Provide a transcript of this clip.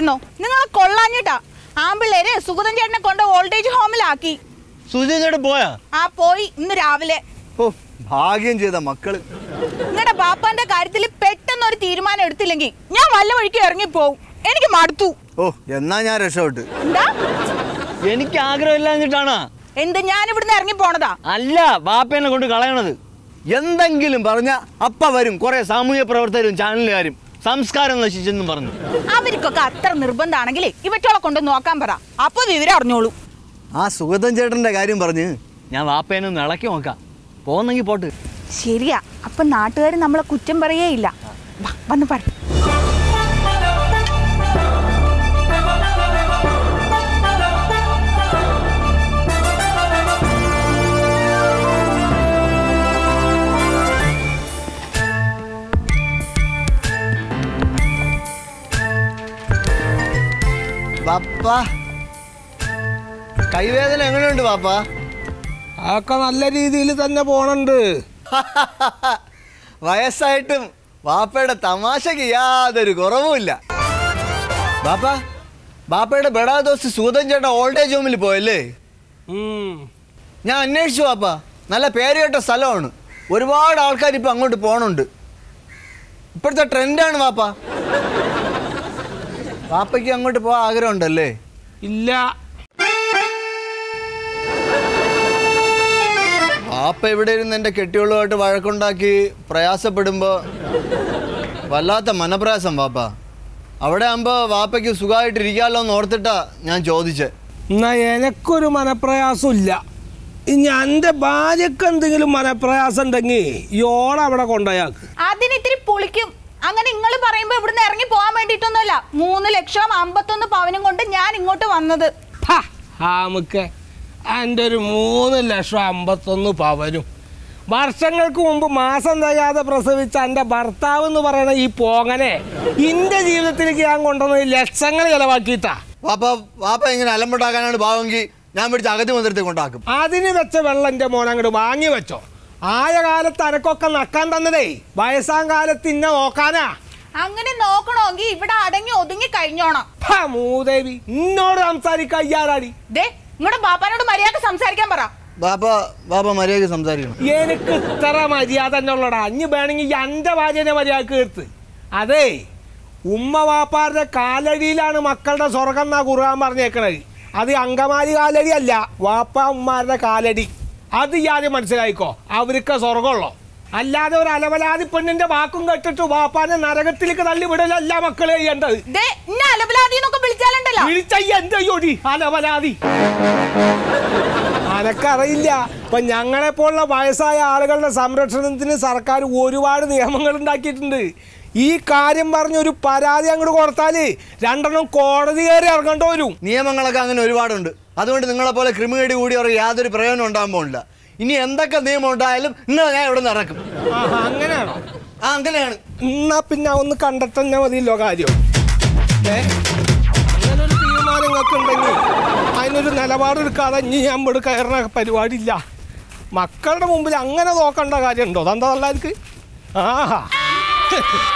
അറിയായിരുന്നോ നിങ്ങളെ കൊള്ളാഞ്ഞിട്ടാ ആമ്പിള്ളേര് സുഗതൻ ചേട്ടനെ കൊണ്ട് ഓൾഡേജ് ഹോമിലാക്കി സുജി ചേട്ടൻ പോയാ ആ പോയി ഇന്ന് രാവിലെ ഓ ഭാഗ്യം ചെയ്ത മക്കള് നിങ്ങളുടെ ബാപ്പാന്റെ കാര്യത്തിൽ പെട്ടെന്ന് ഒരു തീരുമാനം എടുത്തില്ലെങ്കിൽ ഞാൻ വല്ല വഴിക്ക് ഇറങ്ങിപ്പോവും എനിക്ക് മടുത്തു ഓ എന്നാ ഞാൻ രക്ഷപ്പെട്ട് എന്താ എനിക്ക് ആഗ്രഹമില്ലാഞ്ഞിട്ടാണ് എന്ത് ഞാൻ ഇവിടുന്ന് ഇറങ്ങി പോണതാ അല്ല ബാപ്പേനെ കൊണ്ട് കളയണത് എന്തെങ്കിലും പറഞ്ഞ അപ്പ വരും കുറെ സാമൂഹ്യ പ്രവർത്തകരും ചാനലുകാരും സംസ്കാരം നശിച്ചെന്നും പറഞ്ഞു അവർക്കൊക്കെ അത്ര നിർബന്ധമാണെങ്കിൽ ഇവറ്റോളെ കൊണ്ട് നോക്കാൻ പറ അപ്പൊ വിവരം അറിഞ്ഞോളൂ ആ സുഗതൻ ചേട്ടന്റെ കാര്യം പറഞ്ഞ് ഞാൻ ബാപ്പേനെ ഒന്ന് ഇളക്കി നോക്കാം പോന്നെങ്കിൽ പോട്ട് ശരിയാ അപ്പൊ നാട്ടുകാർ നമ്മളെ കുറ്റം പറയേ ഇല്ല വാ, വന്ന് പറ ബാപ്പ കൈവേദന എങ്ങനെയുണ്ട് ബാപ്പ അതൊക്കെ നല്ല രീതിയിൽ തന്നെ പോണുണ്ട് വയസ്സായിട്ടും ബാപ്പയുടെ തമാശക്ക് യാതൊരു കുറവുമില്ല ബാപ്പ ബാപ്പയുടെ ബെടാ ദോസ്ത് സുഗതൻ ചേട്ടൻ ഓൾഡേജ് ഹോമിൽ പോയല്ലേ ഉം. ഞാൻ അന്വേഷിച്ചു ബാപ്പ നല്ല പേര് കേട്ട സ്ഥലമാണ് ഒരുപാട് ആൾക്കാർ ഇപ്പം അങ്ങോട്ട് പോകണുണ്ട് ഇപ്പോഴത്തെ ട്രെൻഡാണ് ബാപ്പ ബാപ്പയ്ക്ക് അങ്ങോട്ട് പോകാൻ ആഗ്രഹമുണ്ടല്ലേ ഇല്ല ബാപ്പ ഇവിടെ ഇരുന്ന് എൻ്റെ കെട്ടികളുമായിട്ട് വഴക്കുണ്ടാക്കി പ്രയാസപ്പെടുമ്പോൾ വല്ലാത്ത മനപ്രയാസം ബാപ്പ അവിടെ ആകുമ്പോൾ വാപ്പയ്ക്ക് സുഖമായിട്ടിരിക്കാമല്ലോ എന്ന് ഓർത്തിട്ടാ ഞാൻ ചോദിച്ചേ എന്നാ എനക്കൊരു മനപ്രയാസം ഇല്ല ഇനി എൻ്റെ ഭാര്യക്ക് എന്തെങ്കിലും മനപ്രയാസം ഉണ്ടെങ്കിൽ ഈ ഓളെ അവിടെ കൊണ്ടുപോയാക്ക് അതിന് ഇത്തിരി പുളിക്കും അങ്ങനെ നിങ്ങൾ പറയുമ്പോ ഇവിടുന്ന് ഇറങ്ങി പോകാൻ വേണ്ടിയിട്ടൊന്നുമല്ല മൂന്ന് ലക്ഷം അമ്പത്തൊന്ന് പവനും കൊണ്ട് ഞാൻ ഇങ്ങോട്ട് വന്നത് നമുക്ക് എൻ്റെ ഒരു മൂന്ന് ലക്ഷം അമ്പത്തൊന്ന് പവനും വർഷങ്ങൾക്ക് മുമ്പ് മാസം തികയാതെ പ്രസവിച്ച എൻ്റെ ഭർത്താവ് എന്ന് പറയുന്ന ഈ പോങ്ങനെ എൻ്റെ ജീവിതത്തിലേക്ക് ഞാൻ കൊണ്ടുവന്നത് ലക്ഷങ്ങൾ ചിലവാക്കിയിട്ടാ വാപ്പ വാപ്പ ഇങ്ങനെ അലമ്പുണ്ടാക്കാനാണ് ഭാവമെങ്കിൽ ഞാൻ പിടിച്ച് അകത്തി മന്ദിരത്തെ കൊണ്ടാക്കും അതിന് വെച്ച വെള്ളം എൻ്റെ മോൻ അങ്ങോട്ട് വാങ്ങി വെച്ചോ ആയ കാലത്ത് അനക്കൊക്കെ നക്കാൻ തന്നതേ വയസ്സാം കാലത്ത് ഇന്നെ നോക്കാനാ അങ്ങനെ നോക്കണമെങ്കിൽ ഇവിടെ അടങ്ങി ഒതുങ്ങി കഴിഞ്ഞോണം ഹാ, മൂദേവി എന്നോട് സംസാരിക്കാൻ അയ്യാറാടി ദേ നിങ്ങളുടെ ബാപ്പാനോട് മര്യാദ സംസാരിക്കാൻ പറ ബാപ്പ ബാപ്പ മര്യാദയ്ക്ക് സംസാരിക്കണം എനിക്ക് ഇത്ര മര്യാദ തന്നെ ഉള്ളടാ അഞ്ഞ് വേണമെങ്കിൽ എൻ്റെ ഭാര്യനെ മര്യാദക്ക് തീർത്ത് അതേ ഉമ്മ വാപ്പാരുടെ കാലടിയിലാണ് മക്കളുടെ സ്വർഗം എന്നാ കുറുകാൻ പറഞ്ഞേക്കണത് അത് അങ്കമാലി കാലടി അല്ല വാപ്പ ഉമ്മാരുടെ കാലടി അത് ഈ ആദ്യം മനസ്സിലായിക്കോ അവർക്ക് സ്വർഗമുള്ളോ അല്ലാതെ ഒരു അലവലാതി പെണ്ണിന്റെ വാക്കും കേട്ടിട്ട് വാപ്പാനെ നരകത്തിലേക്ക് തള്ളി വിടലല്ല മക്കളെ ചെയ്യേണ്ടത് ദേ ഇന്നെ അലബലാതി എന്നൊക്കെ വിളിച്ചാലുണ്ടല്ലോ വിളിച്ചയ്യ എന്തയ്യോടി അലവലാതി അനക്കറിയില്ല ഇപ്പൊ ഞങ്ങളെ പോലുള്ള വയസ്സായ ആളുകളുടെ സംരക്ഷണത്തിന് സർക്കാർ ഒരുപാട് നിയമങ്ങൾ ഉണ്ടാക്കിയിട്ടുണ്ട് ഈ കാര്യം പറഞ്ഞ് ഒരു പരാതി അങ്ങോട്ട് കൊടുത്താല് രണ്ടെണ്ണം കോടതി കയറി ഇറങ്ങേണ്ടി വരും നിയമങ്ങളൊക്കെ അങ്ങനെ ഒരുപാടുണ്ട് അതുകൊണ്ട് നിങ്ങളെ പോലെ ക്രിമിനേടി കൂടി അവർക്ക് യാതൊരു പ്രയോജനം ഉണ്ടാകാൻ പോകില്ല ഇനി എന്തൊക്കെ നിയമം ഉണ്ടായാലും നിങ്ങൾ ഞാൻ ഇവിടെ നിന്ന് ഇറക്കും ആഹാ, അങ്ങനെയാണോ ആ അങ്ങനെയാണ് എന്നാ പിന്നെ ഒന്ന് കണ്ടിട്ട് തന്നെ മതിയല്ലോ കാര്യം ഏ അങ്ങനൊരു തീരുമാനം നിങ്ങൾക്ക് ഉണ്ടെങ്കിൽ അതിനൊരു നിലപാടെടുക്കാതെ ഇനി ഞാൻ ഇവിടെ കയറുന്ന പരിപാടിയില്ല മക്കളുടെ മുമ്പിൽ അങ്ങനെ നോക്കേണ്ട കാര്യമുണ്ടോ അതെന്താ തള്ളാർക്ക് ആഹാ